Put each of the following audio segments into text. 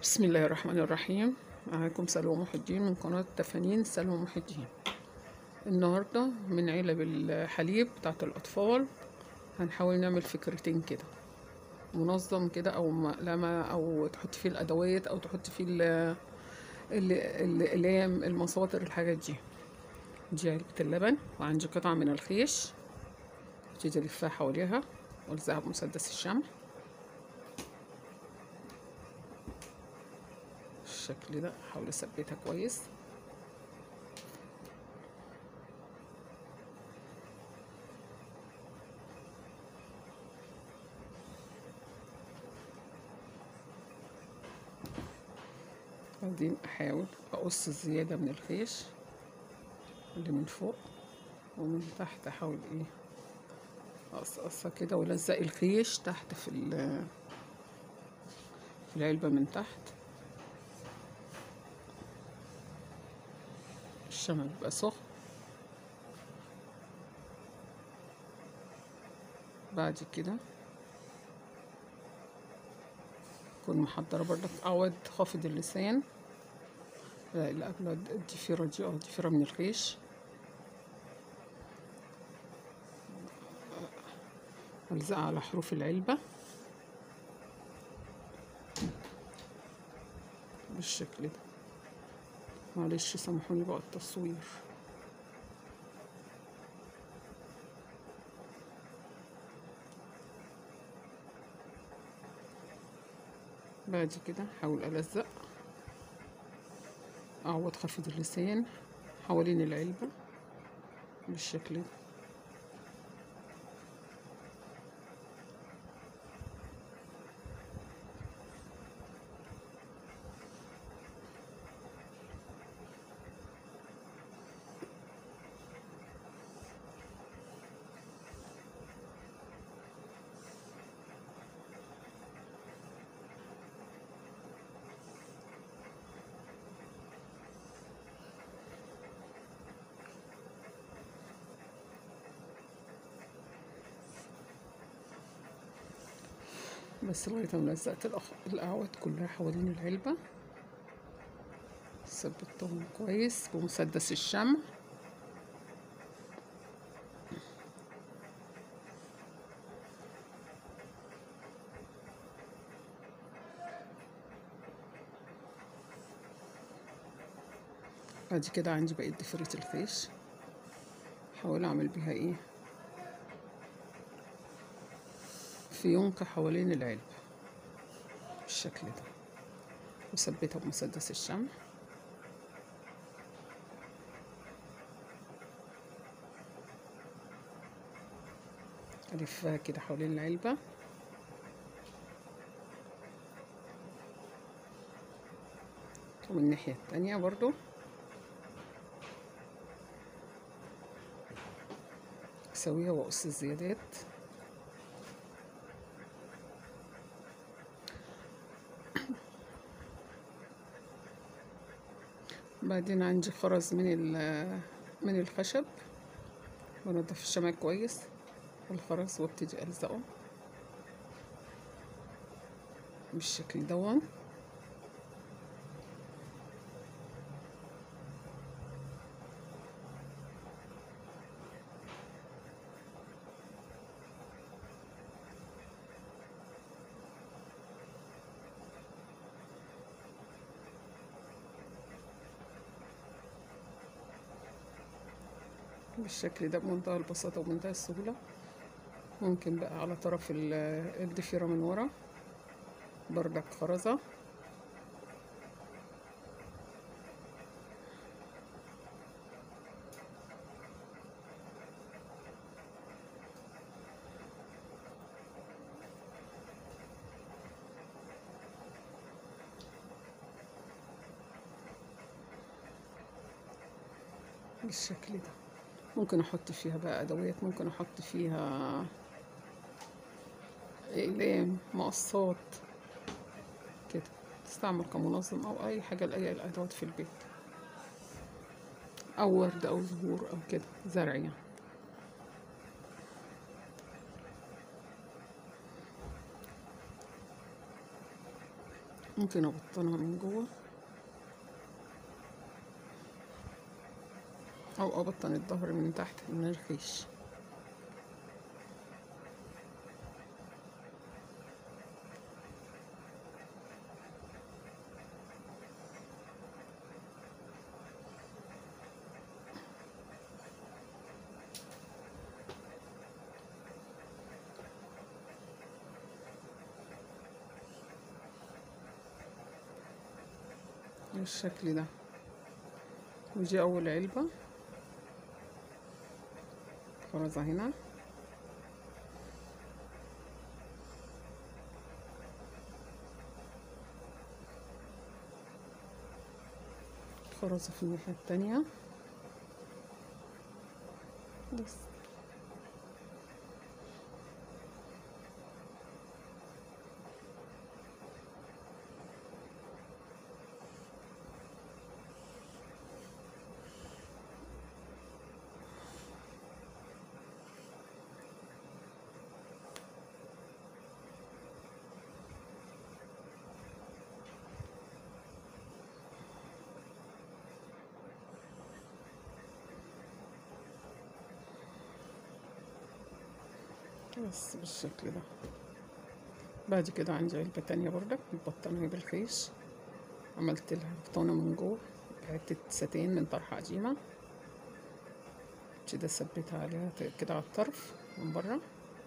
بسم الله الرحمن الرحيم معاكم سلوى محي الدين من قناة تفانين سلوى محي الدين النهاردة من علب الحليب بتاعت الأطفال هنحاول نعمل فكرتين كده منظم كده أو مقلمة أو تحط فيه الأدوات أو تحط فيه ال- ال- الأقلام المساطر الحاجات دي دي علبة اللبن وعندي قطعة من الخيش ابتدي ألفها حواليها وألزقها بمسدس الشمع بالشكل ده احاول اثبتها كويس بعدين احاول اقص الزيادة من الخيش اللي من فوق ومن تحت احاول ايه اقصقصها كده والزق الخيش تحت في ال- في العلبة من تحت الشمع بيبقى سخن بعد كده كون محضرة برضك أعود خافض اللسان لا اللي قبل الضفيرة دي اه الضفيرة من الخيش ألزقها على حروف العلبة بالشكل ده معلش سامحوني بقى التصوير بعد كده احاول الزق اعوض خفيض اللسان حوالين العلبة بالشكل ده بس لغاية ما لزقت الأخ- الأعواد كلها حوالين العلبة ثبتهم كويس بمسدس الشمع بعد كده عندي بقية ضفيرة الخيش احاول اعمل بيها ايه فيونكة حوالين العلبة بالشكل ده وثبتها بمسدس الشمع ألفها كده حوالين العلبة ومن الناحية التانية برضو أسويها وأقص الزيادات بعدين عندي خرز من ال- من الخشب بنضف الشمع كويس الخرز وابتدي ألزقه بالشكل دون بالشكل ده بمنتهى البساطة ومنتهى السهولة ممكن بقى على طرف ال- الضفيرة من ورا بردك خرزة بالشكل ده ممكن احط فيها بقى ادوات ممكن احط فيها اقلام مقصات كده تستعمل كمنظم او اي حاجه لاي الادوات في البيت او ورد او زهور او كده زرع يعني ممكن ابطنها من جوه او ابطن الظهر من تحت من الخيش بالشكل ده ودي اول علبة خرزة هنا خرزة في الناحية التانية بس بس بالشكل ده بعد كده عندي علبة تانية بردك متبطنة بالخيش عملت لها بطانة من جوه حتة ساتين من طرحة قديمة كده ثبتها عليها كده على الطرف من برا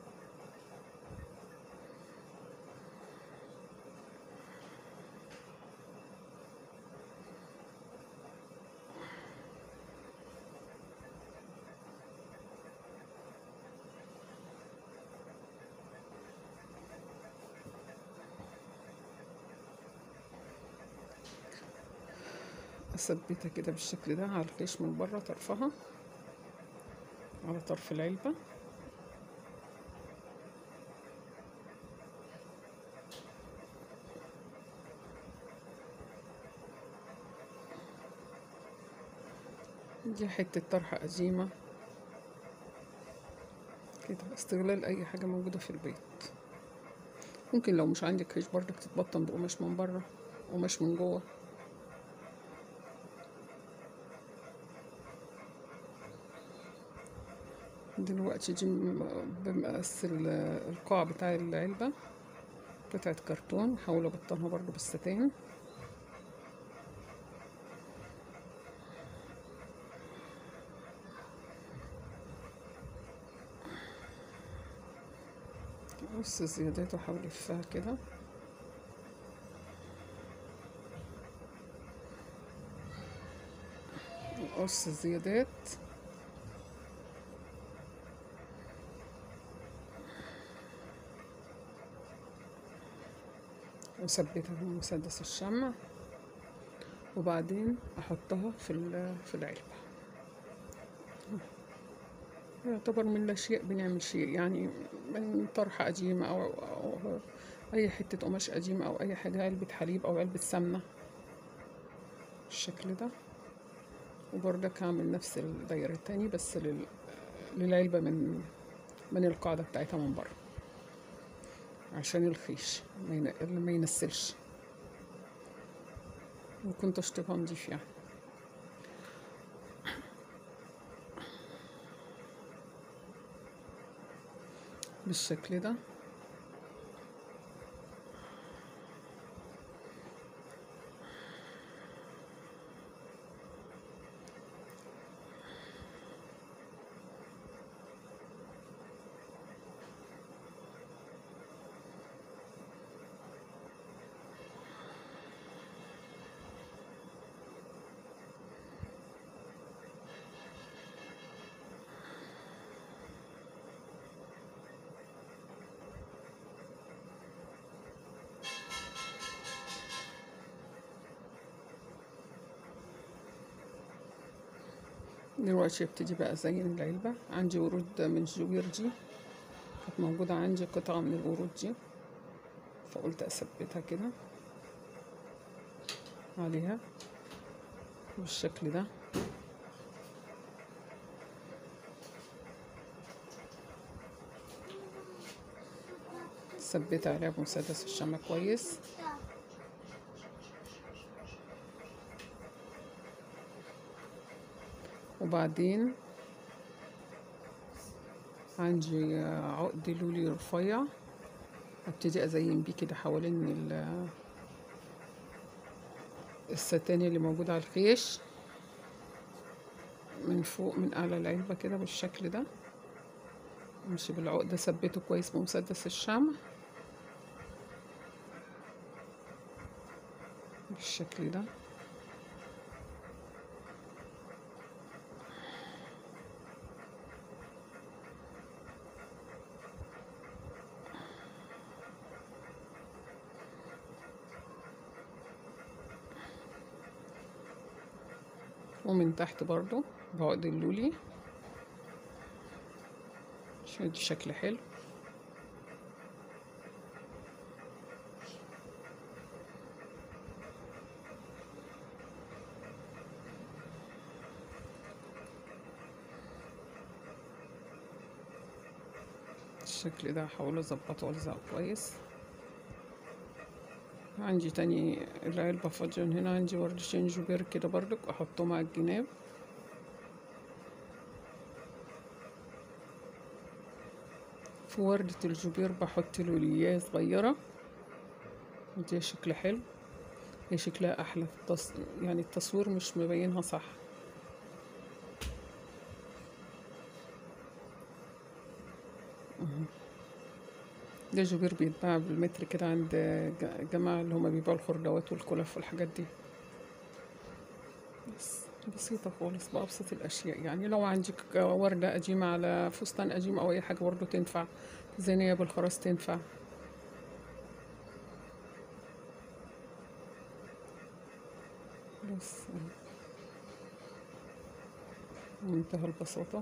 اثبتها كده بالشكل ده على الخيش من بره طرفها على طرف العلبة دي حتة طرحة قديمة كده استغلال أي حاجة موجودة في البيت ممكن لو مش عندك خيش برضك تتبطن بقماش من بره قماش من جوه دلوقتي دي بمقاس القاع بتاع العلبة قطعة كرتون هحاول ابطنها برضو بالستان بص الزيادات واحاول الفها كده قص الزيادات وثبتها بمسدس الشمع وبعدين احطها في في العلبة يعتبر من لا شيء بنعمل شيء يعني من طرحة قديمة أو, أو أي حتة قماش قديمة أو أي حاجة علبة حليب أو علبة سمنة بالشكل ده وبرضك هعمل نفس الدايرة التاني بس لل... للعلبة من من القاعدة بتاعتها من بره عشان الخيش ما ينسلش وكنت اشطبها نضيف يعني بالشكل ده دلوقتي ابتدي بقى ازين العلبة عندي ورود من جويرجي كانت موجودة عندي قطعة من الورود دي فقلت اثبتها كده عليها بالشكل ده ثبتها عليها بمسدس الشمع كويس وبعدين عندي عقد لولي رفيع ابتدي ازين بيه كده حوالين ال- الستان اللي موجود على الخيش من فوق من اعلى العلبة كده بالشكل ده امشي بالعقدة ثبته كويس بمسدس الشمع بالشكل ده ومن تحت برضو بعقد اللولي عشان يدي شكل حلو الشكل ده هحاول اظبطه والزقه كويس عندي تاني العلبة فاضية من هنا عندي وردتين جوبير كده برضك احطهم على الجناب في وردة الجوبير بحط لولية صغيرة دي شكل حلو هي شكلها احلى في التص... يعني التصوير مش مبينها صح ده جوبير بيتباع بالمتر كده عند ج- جماعة اللي هما بيبيعوا الخردوات والكلف والحاجات دي بس بسيطة خالص بأبسط الأشياء يعني لو عندك وردة قديمة على فستان قديم أو أي حاجة برضه تنفع زينية بالخراز تنفع بس منتهى البساطة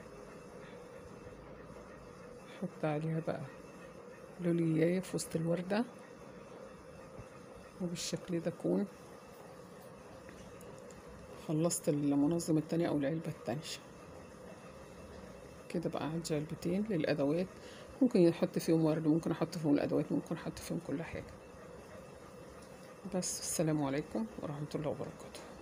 حط عليها بقى لولياية في وسط الوردة وبالشكل ده أكون خلصت المنظم التاني أو العلبة التانية كده بقى عندي علبتين للأدوات ممكن أحط فيهم ورد ممكن أحط فيهم الأدوات ممكن أحط فيهم كل حاجة بس السلام عليكم ورحمة الله وبركاته